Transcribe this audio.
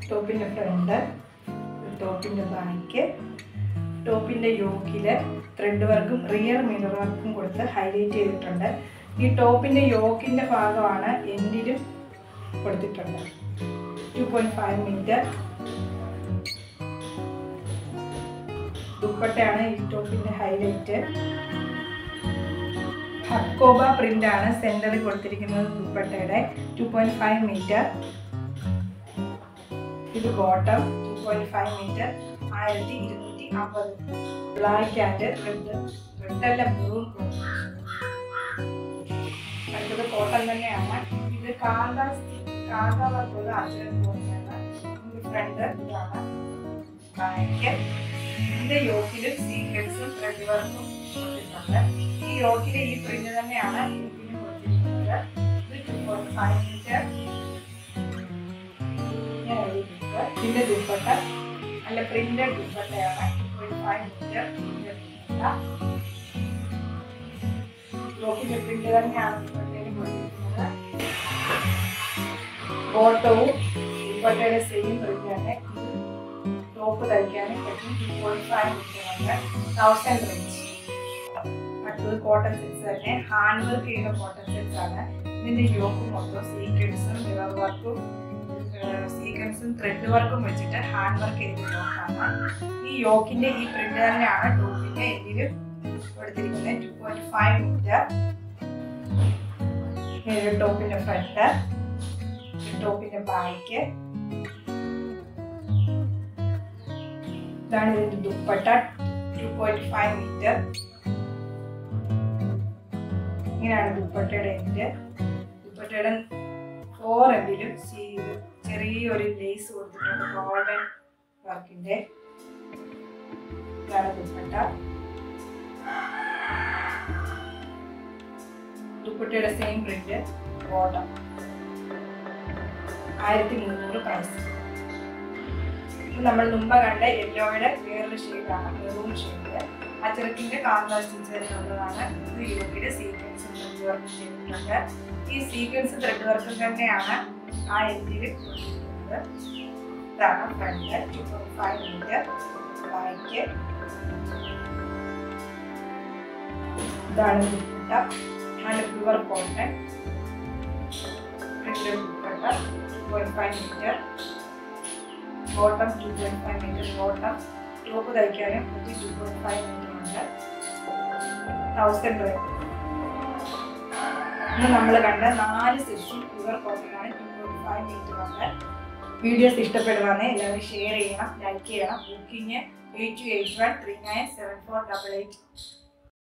ടോപ്പിൻ്റെ ഫ്രണ്ട് ടോപ്പിൻ്റെ ബാക്ക് ടോപ്പിൻ്റെ യോക്കില് ത്രെഡ് വർക്കും റിയർ മിറർ വർക്കും കൊടുത്ത് ഹൈലൈറ്റ് ചെയ്തിട്ടുണ്ട് ഈ ടോപ്പിൻ്റെ യോക്കിൻ്റെ ഭാഗമാണ് എൻഡിലും കൊടുത്തിട്ടുണ്ട് ടു പോയിൻറ്റ് ഫൈവ് മീറ്റർ ദുപ്പട്ടയാണ് ഈ ടോപ്പിൻ്റെ ഹൈലൈറ്റ് ഹക്കോബ പ്രിന്റ് ആണ് സെന്ററിൽ കൊടുത്തിരിക്കുന്നത് ദുപ്പട്ടയുടെ ടു പോയിന്റ് ഫൈവ് മീറ്റർ ഇത് bottom two point five metre ആയിരത്തി ഇരുന്നൂറ്റി അമ്പത് ബ്ലാക്ക് ആൻഡ് റെഡ് റെഡ് അല്ല ബ്ലൂ അടുത്തത് കോട്ടൺ തന്നെയാണ് ഇത് കാന്ത കാന്ത വർക്കുള്ള അച്ഛൻ തോന്നിയാണ് ഫ്രണ്ട് ഇതാണ് ബാക്ക് ഇതിന്റെ യോക്കിലും സീക്വൻസും ത്രെഡ് വർക്കും കൊടുത്തിട്ടുണ്ട് ഈ യോക്കിലെ ഈ പ്രിന്റ് തന്നെയാണ് ഇതിന് കൊടുത്തിരിക്കുന്നത് ഇത് ടു പോയിന്റ് ഫൈവ് മീറ്റർ ഇതിന്റെ ദുപ്പട്ട നല്ല പ്രിന്റഡ് ദുപ്പട്ടയാണ് ടു പോയിന്റ് ഫൈവ് മീറ്റർ യോക്കിന്റെ പ്രിന്റ് തന്നെയാണ് ദുപ്പട്ടയിൽ കൊടുത്തിരിക്കുന്നത് ബോട്ടവും ദുപ്പട്ടയുടെ സെയിം പ്രിന്റ് തന്നെ ടോപ്പ് തയ്ക്കാനും പറ്റും two point five metre thousand range അടുത്തത് കോട്ടൺ സെറ്റ്സ് തന്നെ ഹാൻഡ് വർക്ക് ചെയ്യുന്ന കോട്ടൺ സെറ്റ്സ് ആണ് ഇതിന്റെ യോക്ക് മൊത്തം സീക്വൻസും മിറർ വർക്കും സീക്വൻസും ത്രെഡ് വർക്കും വെച്ചിട്ട് ഹാൻഡ് വർക്ക് ചെയ്ത യോക്കാണ് ഈ യോക്കിന്റെ ഈ പ്രിന്റ് തന്നെയാണ് ടോപ്പിന്റെ ഇതിൽ കൊടുത്തിരിക്കുന്നത് ടു പോയിന്റ് ഫൈവ് മീറ്റർ ടോപ്പിന്റെ ഫ്രണ്ട് ടോപ്പിന്റെ ബാക്ക് ഇതാണ് ഇതിന്റെ dupatta two point five metre ഇങ്ങനെയാണ് ദുപ്പട്ടയുടെ എൻഡ് ദുപ്പട്ടയുടെ ഫോർ എൻഡിലും ചെറിയൊരു ലേസ് കൊടുത്തിട്ടുണ്ട് ഗോൾഡൻ വർക്കിന്റെ ഇതാണ് ദുപ്പട്ട ദുപ്പട്ടയുടെ സെയിം പ്രിന്റ് ബോട്ടം ആയിരത്തി മുന്നൂറ് പ്രൈസ് ഇത് നമ്മൾ മുമ്പ് കണ്ട യെല്ലോയുടെ വേറൊരു ഷെയ്ഡാണ് മെറൂൺ ഷെയ്ഡ് അച്ചടക്കിന്റെ കാന്ത സ്റ്റിച്ച് എന്നുള്ളതാണ് ഇത് യോക്കിയുടെ സീക്വൻസ് ത്രെഡ് വർക്ക് ചെയ്തിട്ടുണ്ട് ഈ സീക്വൻസ് ത്രെഡ് വർക്ക് തന്നെയാണ് ആ എൻഡിൽ കൊടുത്തിരിക്കുന്നത് ഇതാണ് front two point five metre back ഇതാണ് ദുപ്പട്ട നല്ല pure cotton printed dupatta two point five metre bottom two point five metre bottom top തയ്ക്കാനും പറ്റി ടു പോയിന്റ് ഫൈവ് മീറ്റർ ഉണ്ട് തൗസൻഡ് റേറ്റ് ഇന്ന് നമ്മൾ കണ്ട നാല് സെക്ഷൻ പ്യുവർ കോട്ടനാണ് ടു പോയിന്റ് ഫൈവ് മീറ്റർ ഉണ്ട് വീഡിയോസ് ഇഷ്ടപ്പെടുവാണെങ്കിൽ എല്ലാവരും ഷെയർ ചെയ്യണം ലൈക്ക് ചെയ്യണം booking eight two eight one three nine seven four double eight